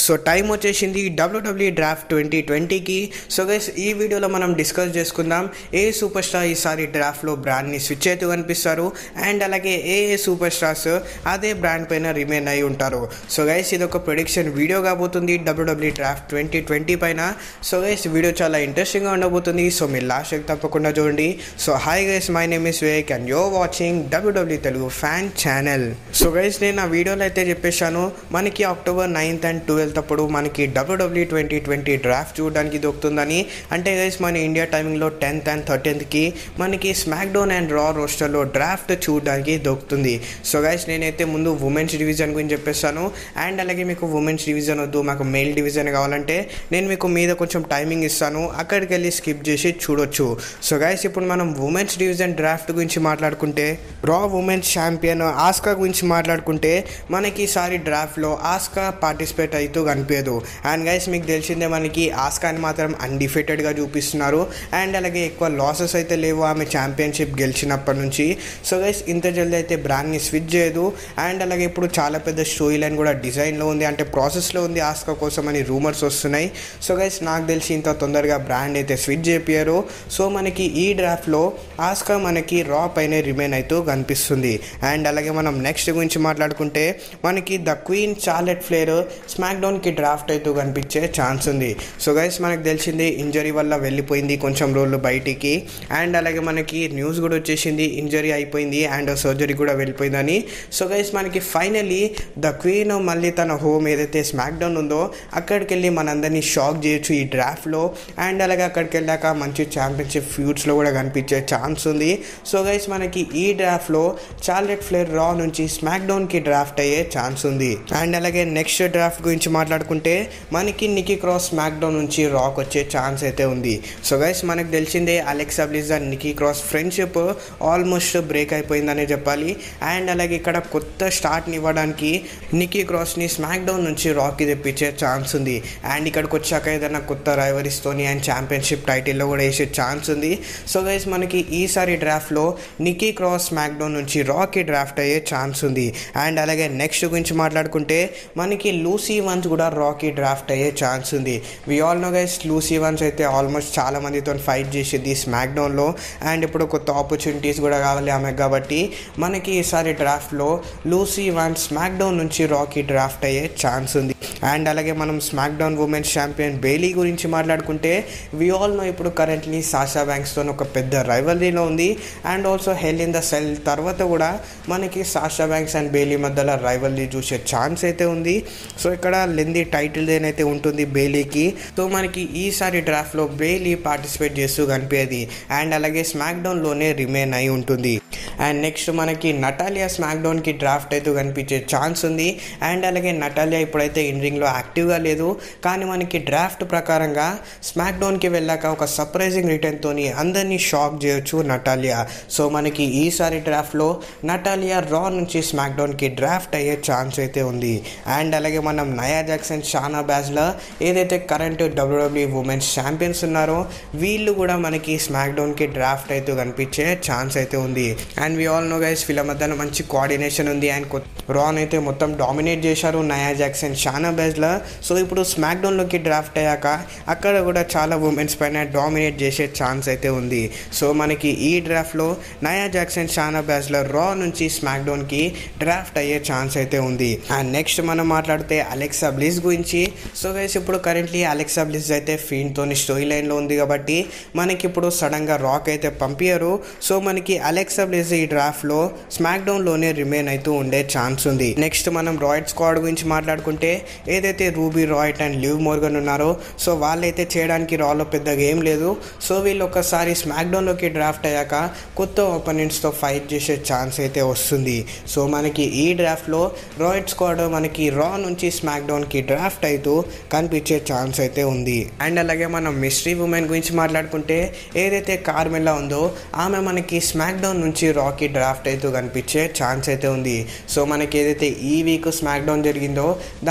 so time వచ్చేసింది W W draft twenty ట్వంటీకి so guys ఈ వీడియోలో మనం డిస్కస్ చేసుకుందాం ఏ సూపర్ స్టార్ ఈసారి డ్రాఫ్ట్లో బ్రాండ్ని స్విచ్ అయితే కనిపిస్తారు అండ్ అలాగే ఏ ఏ సూపర్ స్టార్స్ అదే బ్రాండ్ పైన రిమైన్ అయి ఉంటారు సో గైస్ ఇది ఒక ప్రొడిక్షన్ వీడియో కాబోతుంది డబ్ల్యూడబ్ల్యూ డ్రాఫ్ట్ ట్వంటీ ట్వంటీ పైన సో గైస్ వీడియో చాలా ఇంట్రెస్టింగ్గా ఉండబోతుంది సో మీరు లాస్ట్ తప్పకుండా చూడండి so hi guys my name is వేక్ and you're watching W W Telugu fan channel so guys నేను ఆ వీడియోలో అయితే చెప్పేశాను మనకి అక్టోబర్ నైన్త్ అండ్ ట్వెల్త్ అప్పుడు మనకి డబ్ల్యూడబ్ల్యూ ట్వంటీ ట్వంటీ డ్రాఫ్ట్ చూడడానికి దొరుకుతుందని అంటే గైస్ మన ఇండియా టైమింగ్లో టెన్త్ అండ్ థర్టీన్త్కి మనకి స్మాక్ డౌన్ అండ్ రా రోస్టర్లో డ్రాఫ్ట్ చూడడానికి దొరుకుతుంది సో గైస్ నేనైతే ముందు ఉమెన్స్ డివిజన్ గురించి చెప్పేస్తాను అండ్ అలాగే మీకు ఉమెన్స్ డివిజన్ వద్దు మాకు మేల్ డివిజన్ కావాలంటే నేను మీకు మీద కొంచెం టైమింగ్ ఇస్తాను అక్కడికి వెళ్ళి స్కిప్ చేసి చూడొచ్చు సో గైస్ ఇప్పుడు మనం ఉమెన్స్ డివిజన్ డ్రాఫ్ట్ గురించి మాట్లాడుకుంటే రా ఉమెన్స్ ఛాంపియన్ ఆస్కా గురించి మాట్లాడుకుంటే మనకి ఈసారి డ్రాఫ్ట్లో ఆస్కా పార్టిసిపేట్ అవుతూ కనిపించదు అండ్ గైస్ మీకు తెలిసిందే మనకి ఆస్కాని మాత్రం అన్డిఫిటెడ్గా చూపిస్తున్నారు అండ్ అలాగే ఎక్కువ లాసెస్ అయితే లేవు ఆమె ఛాంపియన్షిప్ గెలిచినప్పటి నుంచి సో గైస్ ఇంత జల్దీ అయితే బ్రాండ్ని స్విచ్ చేయదు అండ్ అలాగే ఇప్పుడు చాలా పెద్ద స్టోరీ లైన్ కూడా డిజైన్లో ఉంది అంటే ప్రాసెస్లో ఉంది ఆస్కా కోసం అని రూమర్స్ వస్తున్నాయి సో గైస్ నాకు తెలిసి ఇంత తొందరగా బ్రాండ్ అయితే స్విచ్ చేపియారు సో మనకి ఈ డ్రాఫ్ట్లో ఆస్కా మనకి రా పైనే రిమైన్ అవుతూ కనిపిస్తుంది అండ్ అలాగే మనం నెక్స్ట్ గురించి మాట్లాడుకుంటే మనకి the queen Charlotte Flair SmackDown డౌన్కి డ్రాఫ్ట్ అవుతూ కనిపించే ఛాన్స్ ఉంది సో గైస్ మనకు తెలిసింది ఇంజరీ వల్ల వెళ్ళిపోయింది కొంచెం రోజులు బయటికి అండ్ అలాగే మనకి న్యూస్ కూడా వచ్చేసింది ఇంజరీ అయిపోయింది అండ్ సర్జరీ కూడా వెళ్ళిపోయిందని సో గైస్ మనకి ఫైనలీ ద క్వీన్ మళ్ళీ తన హోమ్ ఏదైతే స్మాక్ డౌన్ ఉందో అక్కడికి వెళ్ళి మనందరినీ షాక్ చేయొచ్చు ఈ డ్రాఫ్ట్లో అండ్ అలాగే అక్కడికి వెళ్ళాక మంచి ఛాంపియన్షిప్ ఫ్యూట్స్లో కూడా కనిపించే ఛాన్స్ ఉంది సో గైస్ మనకి ఈ డ్రాఫ్ట్లో చార్లెట్ ఫ్లేర్ రా నుంచి స్మాక్ డౌన్కి డ్రాఫ్ట్ అయ్యే ఛాన్స్ ఉంది అండ్ అలాగే నెక్స్ట్ డ్రాఫ్ట్ గురించి మాట్లాడుకుంటే మనకి నికీ క్రాస్ స్మాక్ డౌన్ నుంచి రాక్ వచ్చే ఛాన్స్ అయితే ఉంది సో గైస్ మనకు తెలిసిందే Alexa Bliss Nikki Cross friendship almost break అయిపోయిందనే చెప్పాలి అండ్ అలాగే ఇక్కడ కొత్త స్టార్ట్ని ఇవ్వడానికి నికీ క్రాస్ని స్మాక్ డౌన్ నుంచి రాక్కి తెప్పించే ఛాన్స్ ఉంది అండ్ ఇక్కడికి వచ్చాక ఏదైనా కొత్త రైవరీస్తోని అండ్ ఛాంపియన్షిప్ టైటిల్లో కూడా వేసే ఛాన్స్ ఉంది సో గైస్ మనకి ఈసారి డ్రాఫ్ట్లో నికీ క్రాస్ స్మాక్ డౌన్ నుంచి రాక్కి డ్రాఫ్ట్ అయ్యే ఛాన్స్ ఉంది అండ్ అలాగే నెక్స్ట్ గురించి మాట్లాడుకుంటే మనకి లూసీ వన్స్ కూడా రాకీ డ్రాఫ్ట్ అయ్యే ఛాన్స్ ఉంది we all know guys Lacey Evans అయితే ఆల్మోస్ట్ చాలా మందితో ఫైట్ చేసేది స్మాక్ డౌన్లో అండ్ ఇప్పుడు కొత్త ఆపర్చునిటీస్ కూడా కావాలి ఆమె కాబట్టి మనకి ఈసారి డ్రాఫ్ట్లో లూసీ వన్స్ స్మాక్ డౌన్ నుంచి రాకీ డ్రాఫ్ట్ అయ్యే ఛాన్స్ ఉంది అండ్ అలాగే మనం SmackDown women's champion Bayley గురించి మాట్లాడుకుంటే వి ఆల్ నో ఇప్పుడు కరెంట్లీ సాషా బ్యాంక్స్తో ఒక పెద్ద రైవలరీలో ఉంది and also Hell in the Cell తర్వాత కూడా మనకి సాషా బ్యాంక్స్ అండ్ బెయిలీ మధ్యలో రైవల్రీ చూసే ఛాన్స్ అయితే ఉంది సో ఇక్కడ లెంది టైటిల్ ఏనైతే ఉంటుంది బెయిలీకి సో మనకి ఈసారి డ్రాఫ్ట్లో బెయిలీ పార్టిసిపేట్ చేస్తూ కనిపించేది అండ్ అలాగే స్మాక్ డౌన్లోనే రిమైన్ అయి ఉంటుంది అండ్ నెక్స్ట్ మనకి నటాలియా స్మాక్ డౌన్కి డ్రాఫ్ట్ అయితే కనిపించే ఛాన్స్ ఉంది అండ్ అలాగే నటాలియా ఇప్పుడైతే ఇన్ రింగ్లో యాక్టివ్గా లేదు కానీ మనకి డ్రాఫ్ట్ ప్రకారంగా స్మాక్ డౌన్కి వెళ్ళాక ఒక సర్ప్రైజింగ్ రిటర్న్తోని అందరినీ షాక్ చేయొచ్చు నటాలియా సో మనకి ఈసారి డ్రాఫ్ట్లో నటాలియా రా నుంచి స్మాక్ డౌన్కి డ్రాఫ్ట్ అయ్యే ఛాన్స్ అయితే ఉంది అండ్ అలాగే మనం నయా జాక్సన్ షానా బ్యాజ్లా ఏదైతే కరెంట్ డబ్ల్యూడబ్ల్యూ ఉమెన్స్ ఛాంపియన్స్ ఉన్నారో వీళ్ళు కూడా మనకి స్మాక్ డౌన్కి డ్రాఫ్ట్ అయితే కనిపించే ఛాన్స్ అయితే ఉంది and we all know guys వీళ్ళ మధ్యన మంచి కోఆర్డినేషన్ ఉంది అండ్ రాన్ అయితే మొత్తం డామినేట్ చేశారు Nia Jax and Shayna Baszler so ఇప్పుడు స్మాక్ డౌన్లోకి డ్రాఫ్ట్ అయ్యాక అక్కడ కూడా చాలా ఉమెన్స్ పైన డామినేట్ చేసే ఛాన్స్ అయితే ఉంది సో మనకి ఈ డ్రాఫ్ట్లో నయా జాక్సన్ షానా బ్యాజ్లా రా నుంచి స్మాక్ డౌన్కి డ్రాఫ్ట్ అయ్యే ఛాన్స్ అయితే ఉంది అండ్ నెక్స్ట్ మనం మాట్లాడితే అలెక్సా బ్లిజ్ గురించి సో గైస్ ఇప్పుడు కరెంట్లీ అలెక్సా బ్లిజ్ అయితే ఫీన్తోని స్టోరీ లైన్లో ఉంది కాబట్టి మనకి ఇప్పుడు సడన్గా రాక్ అయితే పంపించరు సో మనకి అలెక్సా బ్లిజ్ ఈ డ్రాఫ్ట్లో స్మాక్ డౌన్లోనే రిమైన్ అవుతూ ఉండే ఛాన్స్ ఉంది నెక్స్ట్ మనం రాయిడ్ స్క్వాడ్ గురించి మాట్లాడుకుంటే ఏదైతే Ruby Riott and Liv Morgan ఉన్నారో సో వాళ్ళైతే చేయడానికి రాలో పెద్దగా ఏం లేదు సో వీళ్ళు ఒకసారి స్మాక్ డౌన్లోకి డ్రాఫ్ట్ అయ్యాక కొత్త ఓపెనెంట్స్తో ఫైట్ చేసే ఛాన్స్ అయితే వస్తుంది సో మనకి ఈ డ్రాఫ్ట్లో రాయిడ్ స్క్వాడ్ మనకి రా నుంచి స్మాక్ డౌన్కి డ్రాఫ్ట్ అవుతూ కనిపించే ఛాన్స్ అయితే ఉంది అండ్ అలాగే మనం మిస్టరీ ఉమెన్ గురించి మాట్లాడుకుంటే ఏదైతే కార్మెల్లా ఉందో ఆమె మనకి స్మాక్ డౌన్ నుంచి రాకి డ్రాఫ్ట్ అవుతూ కనిపించే ఛాన్స్ అయితే ఉంది సో మనకి ఏదైతే ఈ వీక్ స్మాక్ డౌన్ జరిగిందో దాంట్లో మనకి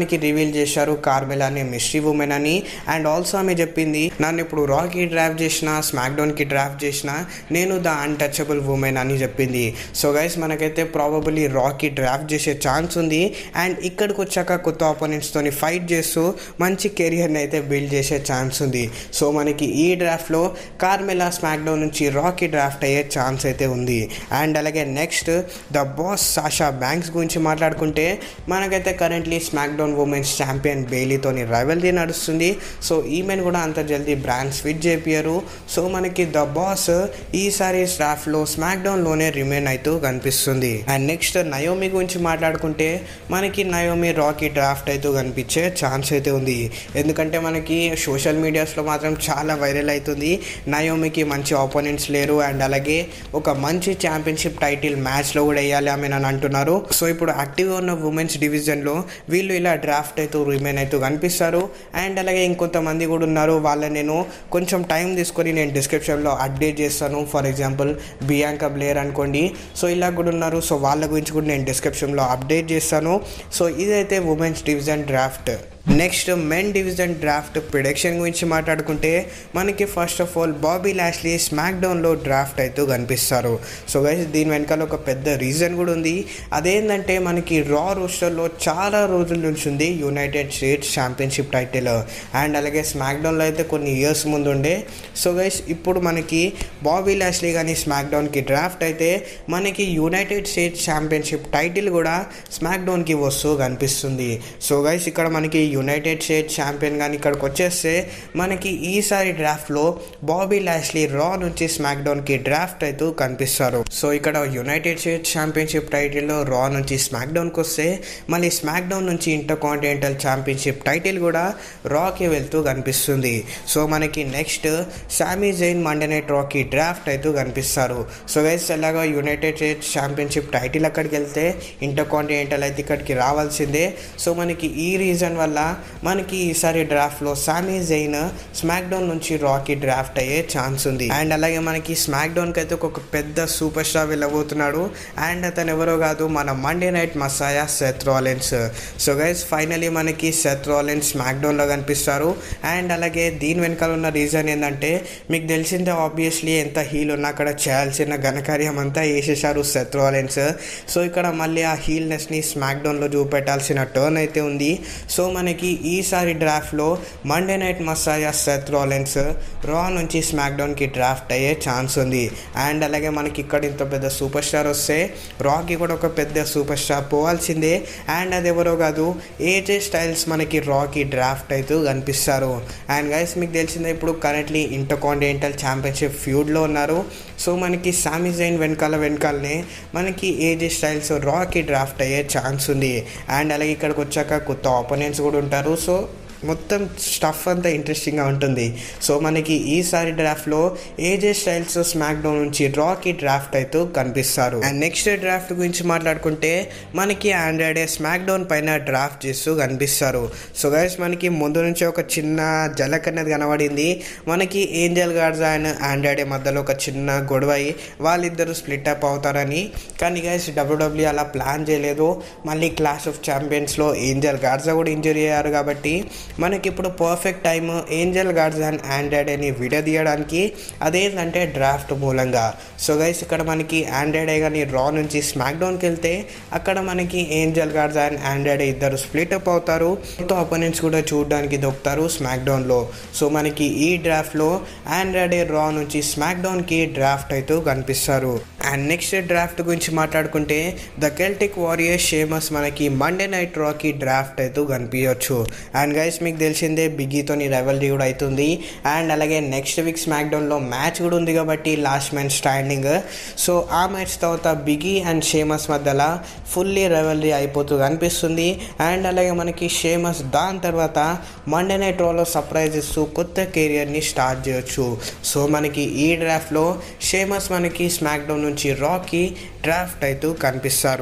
మనకి రివీల్ చేశారు కార్మెలా అనే మిస్టరీ ఉమెన్ అని అండ్ ఆల్సో ఆమె చెప్పింది నన్ను ఇప్పుడు రాకి డ్రాఫ్ట్ చేసిన స్మాక్ డౌన్కి డ్రాఫ్ట్ చేసిన నేను ద అన్టచబుల్ ఉమెన్ అని చెప్పింది సో గైస్ మనకైతే ప్రాబబుల్లీ రాకి డ్రాఫ్ట్ చేసే ఛాన్స్ ఉంది అండ్ ఇక్కడికి వచ్చాక కొత్త ఆపోనెంట్స్తోని ఫైట్ చేస్తూ మంచి కెరియర్ని అయితే బిల్డ్ చేసే ఛాన్స్ ఉంది సో మనకి ఈ డ్రాఫ్ట్లో కార్మెలా స్మాక్ డౌన్ నుంచి రాకి డ్రాఫ్ట్ అయ్యే ఛాన్స్ అయితే ఉంది అండ్ అలాగే next the boss Sasha Banks గురించి మాట్లాడుకుంటే మనకైతే currently SmackDown women's champion బెయిలీతోని రైవల్రీ నడుస్తుంది సో ఈమెను కూడా అంత జల్దీ బ్రాండ్ స్విచ్ చేపియరు సో మనకి ద బాస్ ఈసారి స్టాఫ్లో స్మాక్ డౌన్లోనే రిమైన్ అవుతూ కనిపిస్తుంది అండ్ నెక్స్ట్ నయోమి గురించి మాట్లాడుకుంటే మనకి నయోమి రాకీ డ్రాఫ్ట్ అయితే కనిపించే ఛాన్స్ అయితే ఉంది ఎందుకంటే మనకి సోషల్ మీడియాస్లో మాత్రం చాలా వైరల్ అవుతుంది నయోమికి మంచి ఆపోనెంట్స్ లేరు అండ్ అలాగే ఒక మంచి ఛాంపియన్షిప్ టైటిల్ మ్యాచ్లో కూడా వేయాలి ఆమె అని అంటున్నారు సో ఇప్పుడు యాక్టివ్గా ఉన్న ఉమెన్స్ డివిజన్లో వీళ్ళు ఇలా డ్రాఫ్ట్ అయితే రిమైన్ అయితే కనిపిస్తారు అండ్ అలాగే ఇంకొంతమంది కూడా ఉన్నారు వాళ్ళ నేను కొంచెం టైం తీసుకొని నేను డిస్క్రిప్షన్లో అప్డేట్ చేస్తాను ఫర్ ఎగ్జాంపుల్ బియాంకా బ్లేయర్ అనుకోండి సో ఇలా కూడా ఉన్నారు సో వాళ్ళ గురించి కూడా నేను డిస్క్రిప్షన్లో అప్డేట్ చేస్తాను సో ఇదైతే women's division draft next men division draft production గురించి మాట్లాడుకుంటే మనకి first of all Bobby Lashley స్మాక్ డౌన్లో డ్రాఫ్ట్ అయితే కనిపిస్తారు సో గైస్ దీని వెనకాల ఒక పెద్ద రీజన్ కూడా ఉంది అదేంటంటే మనకి రా రోస్టర్లో చాలా రోజుల నుంచి ఉంది United States championship title and అలాగే స్మాక్ డౌన్లో అయితే కొన్ని ఇయర్స్ ముందు ఉండే సో గైస్ ఇప్పుడు మనకి బాబీ లాష్లీ కానీ స్మాక్ డౌన్కి డ్రాఫ్ట్ అయితే మనకి యునైటెడ్ స్టేట్స్ ఛాంపియన్షిప్ టైటిల్ కూడా స్మాక్ డౌన్కి వస్తూ కనిపిస్తుంది సో గైస్ ఇక్కడ మనకి యునైటెడ్ స్టేట్స్ ఛాంపియన్ కానీ ఇక్కడికి వచ్చేస్తే మనకి ఈసారి డ్రాఫ్ట్లో బాబీ లాష్లీ రా నుంచి స్మాక్ డౌన్కి డ్రాఫ్ట్ అయితే కనిపిస్తారు సో ఇక్కడ యునైటెడ్ స్టేట్స్ ఛాంపియన్షిప్ టైటిల్లో రా నుంచి స్మాక్ డౌన్కి వస్తే మళ్ళీ స్మాక్ డౌన్ నుంచి ఇంటర్ కాంటినెంటల్ ఛాంపియన్షిప్ టైటిల్ కూడా రాకి వెళ్తూ కనిపిస్తుంది సో మనకి next Sami Zayn Monday Night రాకి డ్రాఫ్ట్ అయితే కనిపిస్తారు సో గైస్ ఎలాగో యునైటెడ్ స్టేట్స్ ఛాంపియన్షిప్ టైటిల్ అక్కడికి వెళ్తే ఇంటర్ కాంటినెంటల్ అయితే ఇక్కడికి రావాల్సిందే సో మనకి ఈ రీజన్ వల్ల మనకి ఈసారి డ్రాఫ్ట్లో సామీ జైన్ స్మాక్ డౌన్ నుంచి రాకి డ్రాఫ్ట్ అయ్యే ఛాన్స్ ఉంది అండ్ అలాగే మనకి స్మాక్ డౌన్కి అయితే ఒక పెద్ద సూపర్ స్టార్ వెళ్ళబోతున్నాడు అండ్ అతను ఎవరో కాదు మన Monday Night Messiah Seth Rollins so guys finally మనకి సెత్ రాలెన్స్ స్మాక్ డౌన్లో కనిపిస్తారు అండ్ అలాగే దీని వెనకాల ఉన్న రీజన్ ఏంటంటే మీకు తెలిసిందే ఆబ్వియస్లీ ఎంత హీల్ ఉన్నా అక్కడ చేయాల్సిన ఘనకార్యం అంతా వేసేసారు సెత్ రాలెన్స్ సో ఇక్కడ మళ్ళీ ఆ హీల్నెస్ని స్మాక్ డౌన్లో చూపెట్టాల్సిన టర్న్ అయితే ఉంది సో మనకి ఈసారి డ్రాఫ్ట్లో Monday Night Messiah Seth Rollins Raw నుంచి స్మాక్ డౌన్కి డ్రాఫ్ట్ అయ్యే ఛాన్స్ ఉంది అండ్ అలాగే మనకి ఇక్కడ ఇంత పెద్ద సూపర్ స్టార్ వస్తే రాకి కూడా ఒక పెద్ద సూపర్ స్టార్ పోవాల్సిందే అండ్ అది ఎవరో కాదు ఏజే స్టైల్స్ మనకి రాకి డ్రాఫ్ట్ అయితే కనిపిస్తారు అండ్ గైస్ మీకు తెలిసిందే ఇప్పుడు కరెంట్లీ ఇంటర్ కాంటినెంటల్ ఛాంపియన్షిప్ ఫ్యూడ్లో ఉన్నారు సో మనకి సామీ జైన్ వెనకాల వెనకాలనే మనకి ఏజే స్టైల్స్ రాకి డ్రాఫ్ట్ అయ్యే ఛాన్స్ ఉంది అండ్ అలాగే ఇక్కడికి వచ్చాక కొత్త ఆపోనెంట్స్ కూడా ఉంటారు సో మొత్తం స్టఫ్ అంతా ఇంట్రెస్టింగ్గా ఉంటుంది సో మనకి ఈసారి డ్రాఫ్ట్లో ఏజే స్టైల్స్ స్మాక్ డౌన్ నుంచి రాకి డ్రాఫ్ట్ అయితే కనిపిస్తారు అండ్ నెక్స్ట్ డ్రాఫ్ట్ గురించి మాట్లాడుకుంటే మనకి ఆండ్రాయిడే స్మాక్ డౌన్ పైన డ్రాఫ్ట్ చేస్తూ కనిపిస్తారు సో గైస్ మనకి ముందు నుంచి ఒక చిన్న జలక్ అనేది కనబడింది మనకి ఏంజల్ గార్డ్స్ అండ్ ఆండ్రాయిడే మధ్యలో ఒక చిన్న గొడవ అయ్యి వాళ్ళిద్దరు స్ప్లిట్ అప్ అవుతారని కానీ గైస్ డబ్ల్యూడబ్ల్యూ అలా ప్లాన్ చేయలేదు మళ్ళీ క్లాస్ ఆఫ్ ఛాంపియన్స్లో ఏంజల్ గార్డ్జా కూడా ఇంజరీ అయ్యారు కాబట్టి మనకి ఇప్పుడు perfect time Angel Garza and Andrade అని విడదీయడానికి అదేంటంటే డ్రాఫ్ట్ మూలంగా సో గైస్ ఇక్కడ మనకి ఆండ్రాయిడ్ కానీ రా నుంచి స్మాక్ డౌన్కి వెళ్తే అక్కడ మనకి ఏంజల్ గార్డ్స్ అండ్ ఆండ్రాయిడ్ ఇద్దరు స్ప్లిట్ అప్ అవుతారు కొత్త అపోనెంట్స్ కూడా చూడడానికి దొక్కుతారు స్మాక్ డౌన్లో సో మనకి ఈ డ్రాఫ్ట్లో ఆండ్రాయిడ్ రా నుంచి స్మాక్ డౌన్కి డ్రాఫ్ట్ అయితే కనిపిస్తారు అండ్ నెక్స్ట్ డ్రాఫ్ట్ గురించి మాట్లాడుకుంటే ద కెల్టిక్ వారియర్ షేమస్ మనకి మండే నైట్ రాకి డ్రాఫ్ట్ అయితే కనిపించవచ్చు అండ్ గైస్ మీకు తెలిసిందే బిగ్గీతోని రైవల్రీ కూడా అవుతుంది అండ్ అలాగే నెక్స్ట్ వీక్ స్మాక్ డౌన్లో మ్యాచ్ కూడా ఉంది కాబట్టి లాస్ట్ మ్యాన్ స్టాండింగ్ సో ఆ మ్యాచ్ తర్వాత బిగ్గీ అండ్ షేమస్ మధ్యలో ఫుల్లీ రైవల్రీ అయిపోతూ కనిపిస్తుంది అండ్ అలాగే మనకి షేమస్ దాని తర్వాత మండే నైట్ రోలో సర్ప్రైజ్ ఇస్తూ కొత్త కెరియర్ని స్టార్ట్ చేయొచ్చు సో మనకి ఈ డ్రాఫ్ట్లో షేమస్ మనకి స్మాక్ డౌన్ నుంచి రాకి డ్రాఫ్ట్ అవుతూ కనిపిస్తారు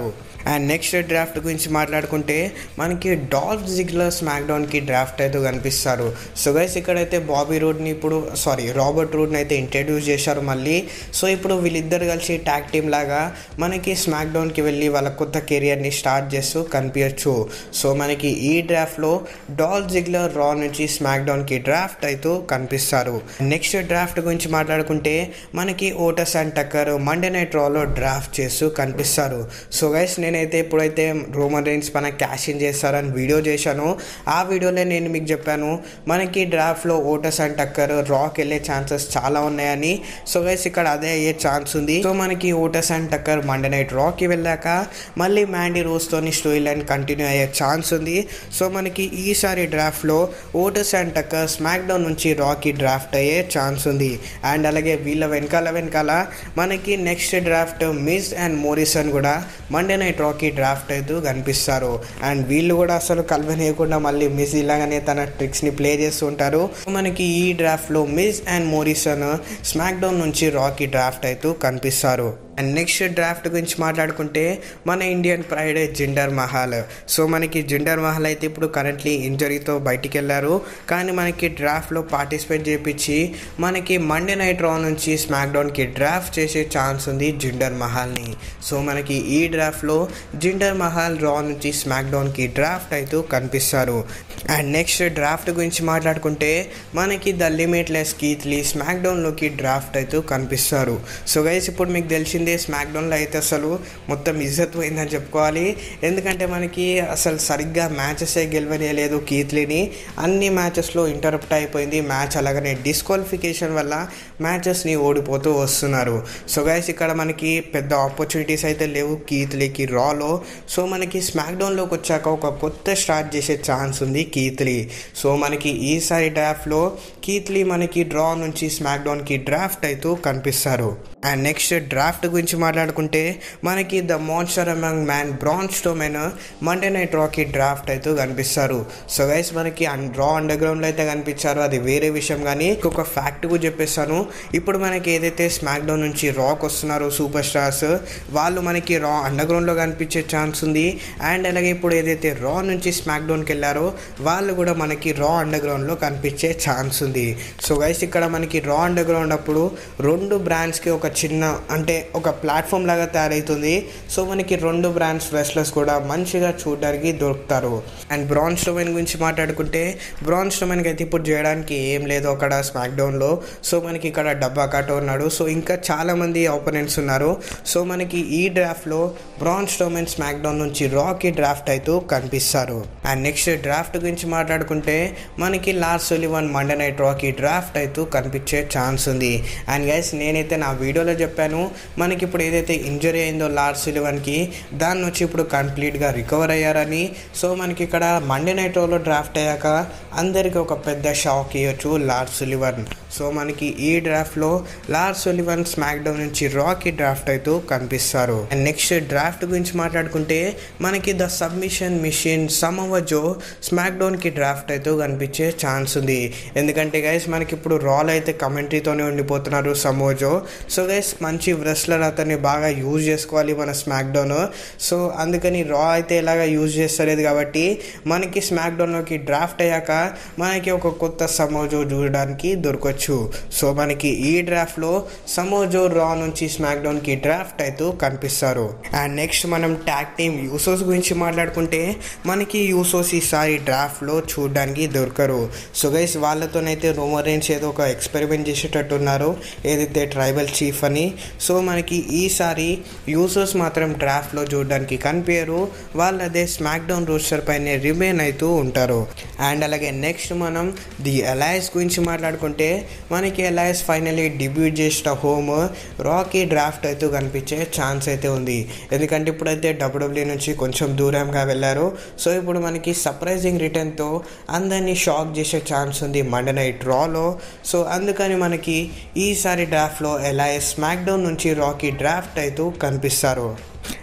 అండ్ నెక్స్ట్ డ్రాఫ్ట్ గురించి మాట్లాడుకుంటే మనకి డాల్ఫ్ జిగ్లర్ స్మాక్ డౌన్కి డ్రాఫ్ట్ అయితే కనిపిస్తారు సో గైస్ ఇక్కడైతే బాబీ రూడ్ని ఇప్పుడు సారీ రాబర్ట్ రూడ్ని అయితే ఇంట్రడ్యూస్ చేశారు మళ్ళీ సో ఇప్పుడు వీళ్ళిద్దరు కలిసి ట్యాగ్ టీమ్ లాగా మనకి స్మాక్ డౌన్కి వెళ్ళి వాళ్ళ కొత్త కెరియర్ని స్టార్ట్ చేస్తూ కనిపించచ్చు సో మనకి ఈ డ్రాఫ్ట్లో డాల్ జిగ్లర్ రా నుంచి స్మాక్ డౌన్కి డ్రాఫ్ట్ అయితే కనిపిస్తారు నెక్స్ట్ డ్రాఫ్ట్ గురించి మాట్లాడుకుంటే మనకి Otis and Tucker Monday Night రాలో డ్రాఫ్ట్ చేస్తూ కనిపిస్తారు సో గైస్ నేనైతే ఇప్పుడైతే రోమన్ రైన్స్ పైన క్యాష్ ఇన్ చేస్తారని వీడియో చేశాను ఆ వీడియోలో నేను మీకు చెప్పాను మనకి డ్రాఫ్ట్లో ఓటస్ అండ్ టక్కర్ రాక్ వెళ్ళే ఛాన్సెస్ చాలా ఉన్నాయని సో గైస్ ఇక్కడ అదే అయ్యే ఛాన్స్ ఉంది సో మనకి Otis and Tucker Monday Night రాక్కి వెళ్ళాక మళ్ళీ మ్యాండీ రోజ్తోని స్టోరీ లైన్ కంటిన్యూ అయ్యే ఛాన్స్ ఉంది సో మనకి ఈసారి డ్రాఫ్ట్లో Otis and Tucker SmackDown నుంచి రాక్కి డ్రాఫ్ట్ అయ్యే ఛాన్స్ ఉంది అండ్ అలాగే వీళ్ళ వెనకాల వెనకాల మనకి next draft Miz and Morrison కూడా మండే నైట్ రాకీ డ్రాఫ్ట్ అయితే కనిపిస్తారు అండ్ వీళ్ళు కూడా అసలు కలవనీయకుండా మళ్ళీ మిస్ ఇలాగనే తన ట్రిక్స్ని ప్లే చేస్తూ ఉంటారు మనకి ఈ డ్రాఫ్ట్లో Miz and Morrison SmackDown నుంచి రాకీ డ్రాఫ్ట్ అయితే కనిపిస్తారు అండ్ నెక్స్ట్ డ్రాఫ్ట్ గురించి మాట్లాడుకుంటే మన Indian pride Jinder Mahal so మనకి జిండర్ మహల్ అయితే ఇప్పుడు కరెంట్లీ ఇంజరీతో బయటికి వెళ్ళారు కానీ మనకి డ్రాఫ్ట్లో పార్టిసిపేట్ చేయించి మనకి మండే నైట్ రా నుంచి స్మాక్ డౌన్కి డ్రాఫ్ట్ చేసే ఛాన్స్ ఉంది జిండర్ మహల్ని సో మనకి ఈ డ్రాఫ్ట్లో జిండర్ మహల్ రా నుంచి స్మాక్ డౌన్కి డ్రాఫ్ట్ అయితే కనిపిస్తారు అండ్ నెక్స్ట్ డ్రాఫ్ట్ గురించి మాట్లాడుకుంటే మనకి ద లిమిట్లెస్ కీత్లీ స్మాక్ డౌన్లోకి డ్రాఫ్ట్ అయితే కనిపిస్తారు సో గైస్ ఇప్పుడు మీకు తెలిసిందే స్మాక్ డౌన్లో అయితే అసలు మొత్తం ఇజ్జత్ పోయిందని చెప్పుకోవాలి ఎందుకంటే మనకి అసలు సరిగ్గా మ్యాచెస్ గెలవనేయలేదు కీత్లీని అన్ని మ్యాచెస్లో ఇంటరప్ట్ అయిపోయింది మ్యాచ్ అలాగనే డిస్క్వాలిఫికేషన్ వల్ల మ్యాచెస్ని ఓడిపోతూ వస్తున్నారు సో గైస్ ఇక్కడ మనకి పెద్ద ఆపర్చునిటీస్ అయితే లేవు కీత్లీకి రాలో సో మనకి స్మాక్ డౌన్లోకి వచ్చాక ఒక కొత్త స్టార్ట్ చేసే ఛాన్స్ ఉంది కీత్లీ సో మనకి ఈసారి డ్రాఫ్ట్లో కీత్లీ మనకి డ్రా నుంచి స్మాక్ డౌన్కి డ్రాఫ్ట్ అయితే కనిపిస్తారు అండ్ నెక్స్ట్ డ్రాఫ్ట్ గురించి మాట్లాడుకుంటే మనకి the monster among men Braun Strowman Monday Night రాకి డ్రాఫ్ట్ అయితే కనిపిస్తారు సో గైస్ మనకి రా అండర్ గ్రౌండ్లో అయితే కనిపించారు అది వేరే విషయం కానీ ఒక ఫ్యాక్ట్ కూడా చెప్పేస్తాను ఇప్పుడు మనకి ఏదైతే స్మాక్ డౌన్ నుంచి రాక్ వస్తున్నారో సూపర్ స్టార్స్ వాళ్ళు మనకి రా అండర్ గ్రౌండ్లో కనిపించే ఛాన్స్ ఉంది అండ్ అలాగే ఇప్పుడు ఏదైతే రా నుంచి స్మాక్ డౌన్కి వెళ్ళారో వాళ్ళు కూడా మనకి రా అండర్ గ్రౌండ్లో కనిపించే ఛాన్స్ ఉంది సో గైస్ ఇక్కడ మనకి రా అండర్ గ్రౌండ్ అప్పుడు రెండు బ్రాండ్స్కి ఒక చిన్న అంటే ఒక ప్లాట్ఫామ్ లాగా తయారవుతుంది సో మనకి రెండు బ్రాండ్స్ రెస్లర్స్ కూడా మంచిగా చూడడానికి దొరుకుతారు అండ్ బ్రాన్ స్టోమెన్ గురించి మాట్లాడుకుంటే బ్రాన్ స్టోమెన్కి అయితే ఇప్పుడు చేయడానికి ఏం లేదు అక్కడ స్మాక్ డౌన్లో సో మనకి ఇక్కడ డబ్బా కాటో ఉన్నాడు సో ఇంకా చాలా మంది ఆపోనెంట్స్ ఉన్నారు సో మనకి ఈ డ్రాఫ్ట్లో బ్రాన్ స్టోమెన్ స్మాక్ డౌన్ నుంచి రాకీ డ్రాఫ్ట్ అయితే కనిపిస్తారు అండ్ నెక్స్ట్ డ్రాఫ్ట్ గురించి మాట్లాడుకుంటే మనకి లాస్ట్ ఒలివన్ మండే నైట్ రాకీ డ్రాఫ్ట్ అయితే కనిపించే ఛాన్స్ ఉంది అండ్ గైస్ నేనైతే నా వీడియోలో చెప్పాను మనకి ఇప్పుడు ఏదైతే ఇంజరీ అయిందో లార్డ్ సిలివన్కి దాన్ని వచ్చి ఇప్పుడు కంప్లీట్గా రికవర్ అయ్యారని సో మనకి ఇక్కడ మండే నైట్ రోలో డ్రాఫ్ట్ అయ్యాక అందరికీ ఒక పెద్ద షాక్ ఇవ్వచ్చు లార్డ్ సులివన్ సో మనకి ఈ డ్రాఫ్ట్లో లార్డ్ సులివన్ స్మాక్ డౌన్ నుంచి రాకీ డ్రాఫ్ట్ అయితే కనిపిస్తారు అండ్ నెక్స్ట్ డ్రాఫ్ట్ గురించి మాట్లాడుకుంటే మనకి the submission mission Samoa Joe స్మాక్ డౌన్కి డ్రాఫ్ట్ అయితే కనిపించే ఛాన్స్ ఉంది ఎందుకంటే గైస్ మనకి ఇప్పుడు రాల్ అయితే కమెంట్రీతోనే ఉండిపోతున్నారు సమోజో సో గైస్ మంచి రెస్లర్ అతన్ని బాగా యూజ్ చేసుకోవాలి మన స్మాక్ డౌన్ సో అందుకని రా అయితే ఇలాగా యూజ్ చేస్తలేదు కాబట్టి మనకి స్మాక్ డౌన్లోకి డ్రాఫ్ట్ అయ్యాక మనకి ఒక కొత్త సమోజో చూడడానికి దొరకవచ్చు సో మనకి ఈ డ్రాఫ్ట్లో సమోజో రా నుంచి స్మాక్ డౌన్కి డ్రాఫ్ట్ అయితే కనిపిస్తారు అండ్ నెక్స్ట్ మనం ట్యాగ్ టీమ్ యూసోస్ గురించి మాట్లాడుకుంటే మనకి యూసోస్ ఈసారి డ్రాఫ్ట్లో చూడడానికి దొరకరు సో గైస్ వాళ్ళతోనైతే రోమర్ రేంజ్ ఏదో ఒక ఎక్స్పెరిమెంట్ చేసేటట్టు ఉన్నారు ఏదైతే ట్రైబల్ చీఫ్ అని సో మనకి ఈసారి యూసర్స్ మాత్రం డ్రాఫ్ట్లో చూడడానికి కనిపించరు వాళ్ళు అదే స్మాక్ డౌన్ రోస్టర్ పైన రిమైన్ అవుతూ ఉంటారు అండ్ అలాగే నెక్స్ట్ మనం ది అలయన్స్ గురించి మాట్లాడుకుంటే మనకి అలయన్స్ ఫైనలీ డిబ్యూట్ చేసిన హోమ్ రాకీ డ్రాఫ్ట్ అయితే కనిపించే ఛాన్స్ అయితే ఉంది ఎందుకంటే ఇప్పుడైతే డబ్ల్యూడబ్ల్యూ నుంచి కొంచెం దూరంగా వెళ్ళారు సో ఇప్పుడు మనకి సర్ప్రైజింగ్ రిటర్న్తో అందరినీ షాక్ చేసే ఛాన్స్ ఉంది మండే నైట్ రాలో సో అందుకని మనకి ఈసారి డ్రాఫ్ట్లో ఎలాయస్ స్మాక్ డౌన్ నుంచి రాకీ డ్రాఫ్ట్ అయితే కనిపిస్తారు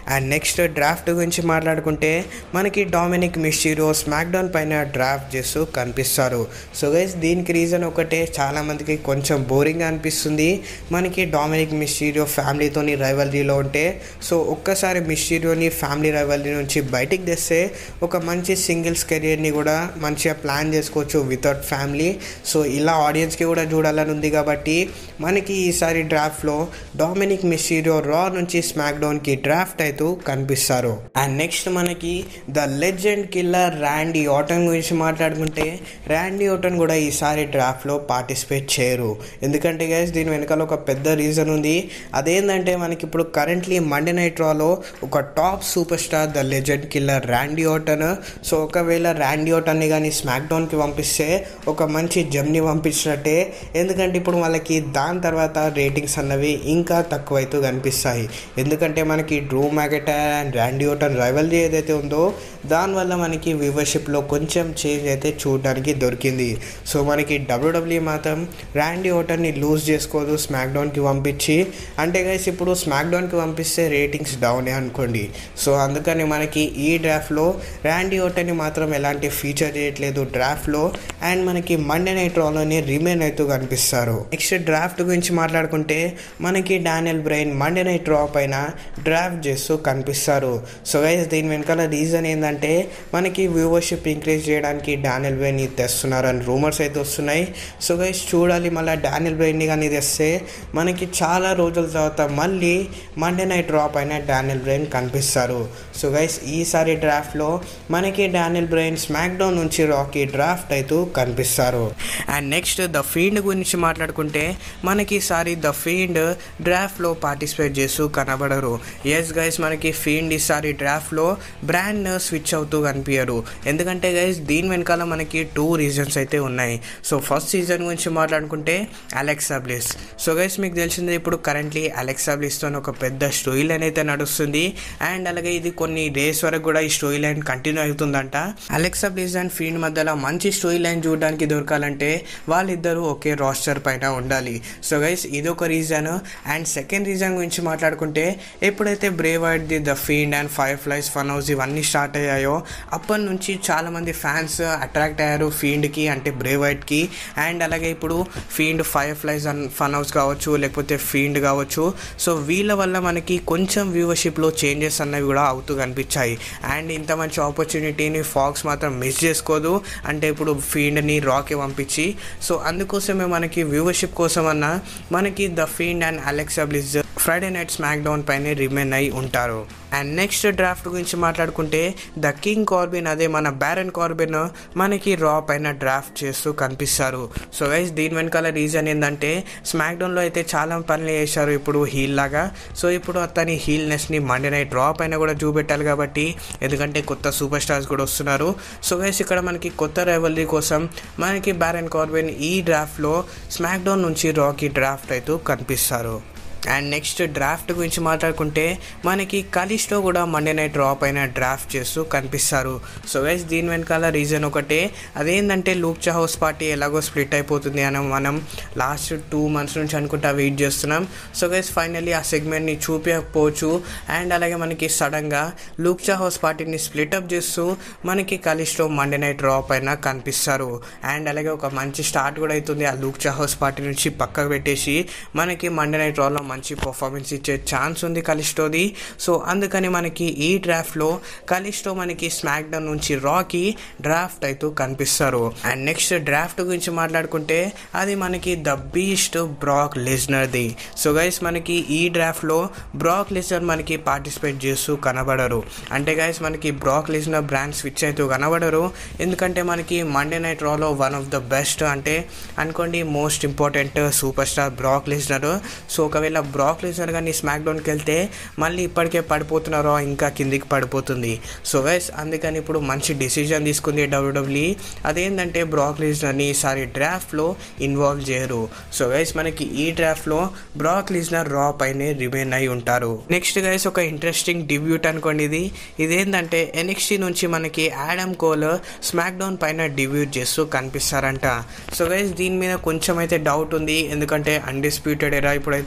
అండ్ నెక్స్ట్ డ్రాఫ్ట్ గురించి మాట్లాడుకుంటే మనకి డామినిక్ మిస్టీరో స్మాక్డౌన్ పైన డ్రాఫ్ట్ చేస్తూ కనిపిస్తారు సో గైస్ దీనికి రీజన్ ఒకటే చాలామందికి కొంచెం బోరింగ్ అనిపిస్తుంది మనకి డామినిక్ మిస్టీరియో ఫ్యామిలీతోని రైవలరీలో ఉంటే సో ఒక్కసారి మిస్టీరియోని ఫ్యామిలీ రైవలరీ నుంచి బయటికి తెస్తే ఒక మంచి సింగిల్స్ కెరియర్ని కూడా మంచిగా ప్లాన్ చేసుకోవచ్చు వితౌట్ ఫ్యామిలీ సో ఇలా ఆడియన్స్కి కూడా చూడాలని ఉంది కాబట్టి మనకి ఈసారి డ్రాఫ్ట్లో డామినిక్ మిస్టీరియో రా నుంచి స్మాక్ డౌన్కి డ్రాఫ్ట్ అవుతూ కనిపిస్తారు అండ్ నెక్స్ట్ మనకి the legend killer Randy Orton గురించి మాట్లాడుకుంటే ర్యాండీ ఆటన్ కూడా ఈసారి డ్రాఫ్ట్లో పార్టిసిపేట్ చేయరు ఎందుకంటే గైస్ దీని వెనకాల ఒక పెద్ద రీజన్ ఉంది అదేంటంటే మనకి ఇప్పుడు కరెంట్లీ మండే నైట్ రాలో ఒక top superstar the legend killer Randy Orton so ఒకవేళ ర్యాండీ ఓటన్ని కానీ స్మాక్ డౌన్కి పంపిస్తే ఒక మంచి జమ్ని పంపించినట్టే ఎందుకంటే ఇప్పుడు వాళ్ళకి దాని తర్వాత రేటింగ్స్ అన్నవి ఇంకా తక్కువైతూ కనిపిస్తాయి ఎందుకంటే మనకి Drew McIntyre and Randy Orton rival ఏదైతే ఉందో దానివల్ల మనకి వ్యూవర్షిప్లో కొంచెం చేంజ్ అయితే చూడడానికి దొరికింది సో మనకి డబ్ల్యూడబ్ల్యూ మాత్రం ర్యాండీ ఓటన్ని లూజ్ చేసుకోదు స్మాక్ డౌన్కి పంపించి అంటే గైస్ ఇప్పుడు స్మాక్ డౌన్కి పంపిస్తే రేటింగ్స్ డౌనే అనుకోండి సో అందుకని మనకి ఈ డ్రాఫ్ట్లో ర్యాండీ ఓటన్ని మాత్రం ఎలాంటి ఫీచర్ చేయట్లేదు డ్రాఫ్ట్లో అండ్ మనకి మండే నైట్ రాలోనే రిమైన్ అవుతూ కనిపిస్తారు నెక్స్ట్ డ్రాఫ్ట్ గురించి మాట్లాడుకుంటే మనకి Daniel brain Monday Night Raw పైన డ్రాఫ్ట్ చేస్తూ కనిపిస్తారు సో గైస్ దీని వెనకాల రీజన్ ఏంటంటే మనకి వ్యూవర్షిప్ ఇంక్రీజ్ చేయడానికి డానియల్ బ్రెయిన్ తెస్తున్నారని రూమర్స్ అయితే వస్తున్నాయి సో గైస్ చూడాలి మళ్ళీ డానియల్ బ్రెయిన్ని కానీ తెస్తే మనకి చాలా రోజుల తర్వాత మళ్ళీ మండే నైట్ రా పైన డానియల్ బ్రెయిన్ కనిపిస్తారు సో గైస్ ఈసారి డ్రాఫ్ట్లో మనకి డానియల్ బ్రెయిన్ స్మాక్ డౌన్ నుంచి రాకి డ్రాఫ్ట్ అవుతూ కనిపిస్తారు అండ్ నెక్స్ట్ ద ఫీల్డ్ గురించి మాట్లాడుకుంటే మనకి ఈసారి ద ఫీల్డ్ డ్రాఫ్ట్లో పార్టిసిపేట్ చేస్తూ కనబడరు ఎస్ గైస్ మనకి ఫీల్డ్ ఈసారి డ్రాఫ్ట్లో బ్రాండ్ స్విచ్ అవుతూ కనిపించరు ఎందుకంటే గైస్ దీని వెనకాల మనకి టూ రీజన్స్ అయితే ఉన్నాయి సో ఫస్ట్ సీజన్ గురించి మాట్లాడుకుంటే అలెక్సా బ్లిస్ సో గైస్ మీకు తెలిసిందే ఇప్పుడు కరెంట్లీ అలెక్సా బ్లిస్తో ఒక పెద్ద స్టోరీ లైన్ అయితే నడుస్తుంది అండ్ అలాగే ఇది కొన్ని డేస్ వరకు కూడా ఈ స్టోరీ లైన్ కంటిన్యూ అవుతుందంట అలెక్సా బ్లిస్ అండ్ ఫీల్డ్ మధ్యలో మంచి స్టోరీ లైన్ చూడడానికి దొరకాలంటే వాళ్ళిద్దరూ ఒకే రాస్టర్ పైన ఉండాలి సో గైస్ ఇది ఒక రీజన్ అండ్ సెకండ్ రీజన్ గురించి మాట్లాడుకుంటే ఎప్పుడైతే Bray the the Fiend and Firefly Fun House ఇవన్నీ స్టార్ట్ అయ్యాయో అప్పటి నుంచి చాలామంది ఫ్యాన్స్ అట్రాక్ట్ అయ్యారు ఫీల్డ్కి అంటే బ్రేవ్ కి అండ్ అలాగే ఇప్పుడు Fiend Firefly and Fun House కావచ్చు లేకపోతే ఫీల్డ్ కావచ్చు సో వీళ్ళ వల్ల మనకి కొంచెం వ్యూవర్షిప్లో చేంజెస్ అన్నవి కూడా అవుతూ కనిపించాయి అండ్ ఇంత మంచి ఆపర్చునిటీని ఫాక్స్ మాత్రం మిస్ చేసుకోదు అంటే ఇప్పుడు ఫీల్డ్ని రాకి పంపించి సో అందుకోసమే మనకి వ్యూవర్షిప్ కోసం అన్న మనకి the Fiend and Alexa Bliss Friday Night SmackDown పైన రిమైన్ అయి ఉంటారు అండ్ నెక్స్ట్ డ్రాఫ్ట్ గురించి మాట్లాడుకుంటే ద కింగ్ కార్బిన్ అదే మన బ్యారన్ కార్బిన్ మనకి రా పైన డ్రాఫ్ట్ చేస్తూ కనిపిస్తారు సో గైస్ దీని వెనకాల రీజన్ ఏంటంటే స్మాక్ డౌన్లో అయితే చాలా పనులు చేశారు ఇప్పుడు హీల్ లాగా సో ఇప్పుడు అతని హీల్నెస్ని మండే నైట్ రా పైన కూడా చూపెట్టాలి కాబట్టి ఎందుకంటే కొత్త సూపర్ స్టార్స్ కూడా వస్తున్నారు సో గైస్ ఇక్కడ మనకి కొత్త రైవలరీ కోసం మనకి బ్యారన్ కార్బిన్ ఈ డ్రాఫ్ట్లో స్మాక్ డౌన్ నుంచి రాకి డ్రాఫ్ట్ అవుతూ కనిపిస్తారు అండ్ నెక్స్ట్ డ్రాఫ్ట్ గురించి మాట్లాడుకుంటే మనకి కలిస్టో కూడా మండే నైట్ డ్రా పైన డ్రాఫ్ట్ చేస్తూ కనిపిస్తారు సో గైస్ దీని వెనకాల రీజన్ ఒకటే అదేంటంటే లూక్చా హౌస్ పార్టీ ఎలాగో స్ప్లిట్ అయిపోతుంది అని మనం లాస్ట్ టూ మంత్స్ నుంచి అనుకుంటా వెయిట్ చేస్తున్నాం సో గైస్ ఫైనల్లీ ఆ సెగ్మెంట్ని చూపించకపోవచ్చు అండ్ అలాగే మనకి సడన్గా లూక్చా హౌస్ పార్టీని స్ప్లిటప్ చేస్తూ మనకి కలిస్టో మండే నైట్ డ్రా పైన కనిపిస్తారు అండ్ అలాగే ఒక మంచి స్టార్ట్ కూడా అవుతుంది ఆ లూక్చా హౌస్ పార్టీ నుంచి పక్కకు పెట్టేసి మనకి మండే నైట్ డ్రాలో మంచి పర్ఫార్మెన్స్ ఇచ్చే ఛాన్స్ ఉంది కలిస్టోది సో అందుకని మనకి ఈ డ్రాఫ్ట్లో కలిస్టో మనకి స్మాక్ డౌన్ నుంచి రాకి డ్రాఫ్ట్ అవుతూ కనిపిస్తారు అండ్ నెక్స్ట్ డ్రాఫ్ట్ గురించి మాట్లాడుకుంటే అది మనకి ద బీస్ట్ బ్రాక్ లిజనర్ది సో గైస్ మనకి ఈ డ్రాఫ్ట్లో బ్రాక్ లిజనర్ మనకి పార్టిసిపేట్ చేస్తూ కనబడరు అంటే గైస్ మనకి బ్రాక్ లిజనర్ బ్రాండ్ స్విచ్ అవుతూ కనబడరు ఎందుకంటే మనకి మండే నైట్ రాలో వన్ ఆఫ్ ద బెస్ట్ అంటే అనుకోండి most important super star Brock Lesnar so ఒకవేళ బ్రాక్ లిజనర్ కానీ స్మాక్ డౌన్కి వెళ్తే మళ్ళీ ఇప్పటికే పడిపోతున్నారో ఇంకా కిందికి పడిపోతుంది సో గైస్ అందుకని ఇప్పుడు మంచి డిసిజన్ తీసుకుంది డబ్ల్యూడబ్ల్యూ అదేంటంటే బ్రాక్ లిజనర్ని ఈసారి డ్రాఫ్ట్లో ఇన్వాల్వ్ చేయరు సో గైస్ మనకి ఈ డ్రాఫ్ట్లో బ్రాక్ లిజనర్ రా పైనే రిమైన్ అయి ఉంటారు నెక్స్ట్ గైస్ ఒక ఇంట్రెస్టింగ్ డిబ్యూట్ అనుకోండి ఇది ఇదేంటంటే ఎన్ఎక్స్టీ నుంచి మనకి యాడమ్ కోల్ స్మాక్ డౌన్ పైన డిబ్యూట్ చేస్తూ కనిపిస్తారంట సో గైస్ దీని మీద కొంచెం అయితే డౌట్ ఉంది ఎందుకంటే అన్డిస్ప్యూటెడ్ ఎరా ఇప్పుడైతే మంచి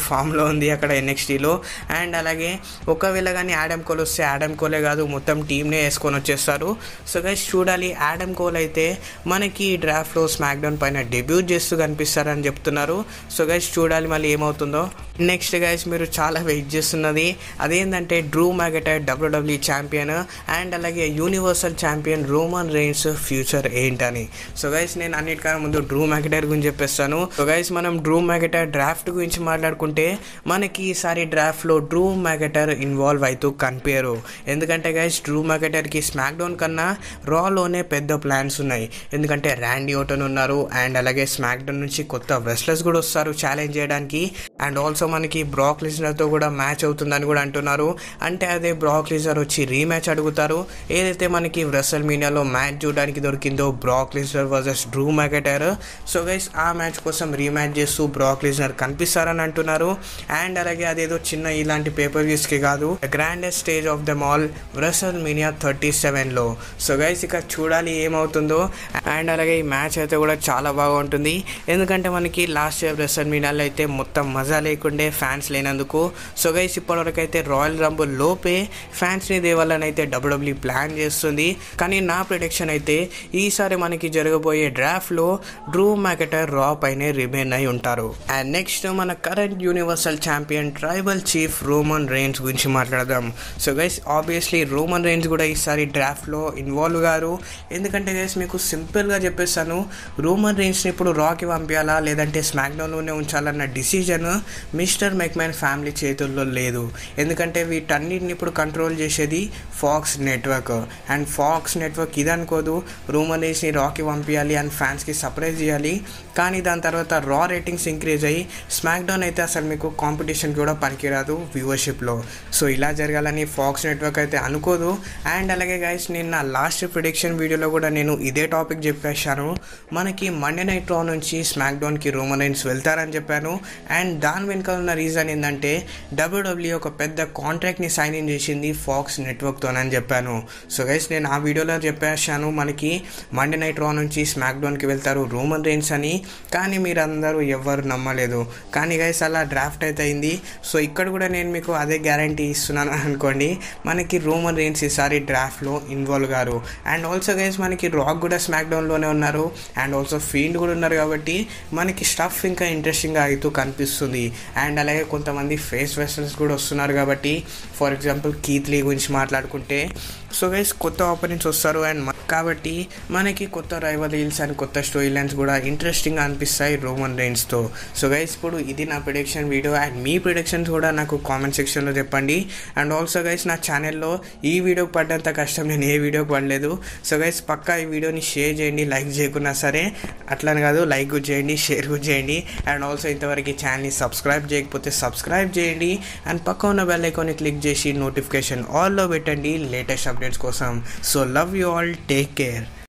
ఫామ్లో ఉంది అక్కడ ఎన్ఎక్స్టీలో అండ్ అలాగే ఒకవేళ కానీ యాడమ్ కోల్ వస్తే యాడమ్ కోలే కాదు మొత్తం టీంనే వేసుకొని వచ్చేస్తారు సో గైస్ చూడాలి యాడమ్ కోల్ అయితే మనకి ఈ డ్రాఫ్ట్లో స్మాక్డౌన్ పైన డెబ్యూట్ చేస్తూ కనిపిస్తారని చెప్తున్నారు సో గైస్ చూడాలి మళ్ళీ ఏమవుతుందో నెక్స్ట్ గైస్ మీరు చాలా వెయిట్ చేస్తున్నది అదేంటంటే Drew McIntyre W W champion and అలాగే universal champion Roman Reigns future ఏంటని సో గైస్ నేను అన్నిటికన్నా ముందు డ్రూ మ్యాగటైర్ గురించి చెప్పేస్తాను సో గైస్ మనం డ్రూ మ్యాగటైర్ డ్రాఫ్ట్ గురించి మాట్లాడుకుంటే మనకి ఈసారి డ్రాఫ్ట్లో డ్రూ మ్యాగటైర్ ఇన్వాల్వ్ అవుతూ కనిపించరు ఎందుకంటే గైస్ డ్రూ మ్యాగటైర్కి స్మాక్ డౌన్ కన్నా రాలోనే పెద్ద ప్లాన్స్ ఉన్నాయి ఎందుకంటే ర్యాండీ ఓటన్ ఉన్నారు అండ్ అలాగే స్మాక్ డౌన్ నుంచి కొత్త వెస్లర్స్ కూడా వస్తారు ఛాలెంజ్ చేయడానికి అండ్ ఆల్సో మనకి బ్రాక్ లిజనర్తో కూడా మ్యాచ్ అవుతుందని కూడా అంటున్నారు అంటే అదే బ్రాక్ లిజర్ వచ్చి రీమ్యాచ్ అడుగుతారు ఏదైతే మనకి రెసల్ మీడియాలో మ్యాచ్ చూడడానికి దొరికిందో Brock Lesnar versus Drew McIntyre so guys ఆ మ్యాచ్ కోసం రీమ్యాచ్ చేస్తూ బ్రాక్ లిజనర్ కనిపిస్తారని అంటున్నారు అండ్ అలాగే అదేదో చిన్న ఇలాంటి పేపర్ వ్యూస్కి కాదు grandest stage of them all రెసల్ మీడియా థర్టీ సెవెన్లో సో గైస్ ఇక చూడాలి ఏమవుతుందో అండ్ అలాగే ఈ మ్యాచ్ అయితే కూడా చాలా బాగా ఉంటుంది ఎందుకంటే మనకి లాస్ట్ ఇయర్ రెసల్ మీడియాలో అయితే మొత్తం మజా లేకుండే ఫ్యాన్స్ లేనందుకు సో గైస్ ఇప్పటివరకు అయితే రాయల్ రంబుల్ లోపే ఫ్యాన్స్ని దేవాలని అయితే డబ్ల్యూడబ్ల్యూ ప్లాన్ చేస్తుంది కానీ నా ప్రిడిక్షన్ అయితే ఈసారి మనకి జరగబోయే డ్రాఫ్ట్లో డ్రూ మ్యాకెటర్ రా పైనే రిమైన్ అయి ఉంటారు అండ్ నెక్స్ట్ మన current universal champion tribal chief Roman Reigns గురించి మాట్లాడదాం so guys obviously Roman Reigns కూడా ఈసారి డ్రాఫ్ట్లో ఇన్వాల్వ్ గారు ఎందుకంటే గైస్ మీకు సింపుల్గా చెప్పేస్తాను రోమన్ రెయిన్స్ని ఇప్పుడు రాకి పంపించాలా లేదంటే స్మాక్డౌన్లోనే ఉంచాలన్న డిసిజన్ మిస్టర్ మెక్మ్యాన్ ఫ్యామిలీ చేతుల్లో లేదు ఎందుకంటే వీటన్నిటిని ఇప్పుడు కంట్రోల్ చేసేది Fox network and Fox network ఇది అనుకోదు రోమన్ రెయిన్స్ని రాకి పంపించాలి అండ్ ఫ్యాన్స్కి సర్ప్రైజ్ చేయాలి కానీ దాని తర్వాత రా రేటింగ్స్ ఇంక్రీజ్ అయ్యి స్మాక్డౌన్ అయితే అసలు మీకు కాంపిటీషన్ కూడా పనికిరాదు వ్యూవర్షిప్లో సో ఇలా జరగాలని ఫాక్స్ నెట్వర్క్ అయితే అనుకోదు అండ్ అలాగే గైస్ నిన్న లాస్ట్ ప్రిడిక్షన్ వీడియోలో కూడా నేను ఇదే టాపిక్ చెప్పేశాను మనకి మండే నైట్ రా నుంచి స్మాక్డౌన్కి రోమనైన్స్ వెళ్తారని చెప్పాను అండ్ దాని వెనుక ఉన్న రీజన్ ఏంటంటే డబ్ల్యూడబ్ల్యూ ఒక పెద్ద కాంట్రాక్ట్ని సైన్ ఇన్ చేసింది ఫాక్స్ నెట్వర్క్తోనని చెప్పాను సో గైస్ నేను ఆ వీడియోలో చెప్పేశాను మనకి మండే నైట్ రా నుంచి స్మాక్డౌన్కి వెళ్తారు రోమన్ రెయిన్స్ అని కానీ మీరందరూ ఎవరు నమ్మలేదు కానీ గైస్ అలా డ్రాఫ్ట్ అయితే అయింది సో ఇక్కడ కూడా నేను మీకు అదే గ్యారంటీ ఇస్తున్నాను అనుకోండి మనకి రోమన్ రెయిన్స్ ఈసారి డ్రాఫ్ట్లో ఇన్వాల్వ్ గారు అండ్ ఆల్సో గైస్ మనకి రాక్ కూడా స్మాక్ డౌన్లోనే ఉన్నారు అండ్ ఆల్సో ఫీల్డ్ కూడా ఉన్నారు కాబట్టి మనకి స్టఫ్ ఇంకా ఇంట్రెస్టింగ్గా అవుతూ కనిపిస్తుంది అండ్ అలాగే కొంతమంది ఫేస్ వెస్టర్స్ కూడా వస్తున్నారు కాబట్టి ఫర్ ఎగ్జాంపుల్ కీత్ లీ గురించి మాట్లాడుకుంటే సో గైస్ కొత్త ఆపరెంట్స్ వస్తారు అండ్ కాబట్టి మనకి కొత్త రైవల్ రీల్స్ అండ్ కొత్త స్టోరీ లైన్స్ కూడా ఇంట్రెస్టింగ్గా అనిపిస్తాయి రోమన్ రెయిన్స్తో సో గైస్ ఇప్పుడు ఇది నా ప్రిడిక్షన్ వీడియో అండ్ మీ ప్రిడిక్షన్స్ కూడా నాకు కామెంట్ సెక్షన్లో చెప్పండి అండ్ ఆల్సో గైస్ నా ఛానల్లో ఈ వీడియోకి పడ్డంత కష్టం నేను ఏ వీడియోకి పడలేదు సో గైస్ పక్కా ఈ వీడియోని షేర్ చేయండి లైక్ చేయకున్నా సరే అట్లని కాదు లైక్ కూడా చేయండి షేర్ కూడా చేయండి అండ్ ఆల్సో ఇంతవరకు ఈ ఛానల్ని సబ్స్క్రైబ్ చేయకపోతే సబ్స్క్రైబ్ చేయండి అండ్ పక్క ఉన్న బెల్ ఐకాన్ని క్లిక్ చేసి నోటిఫికేషన్ ఆల్లో పెట్టండి లేటెస్ట్ అప్డేట్స్ కోసం so love you all take care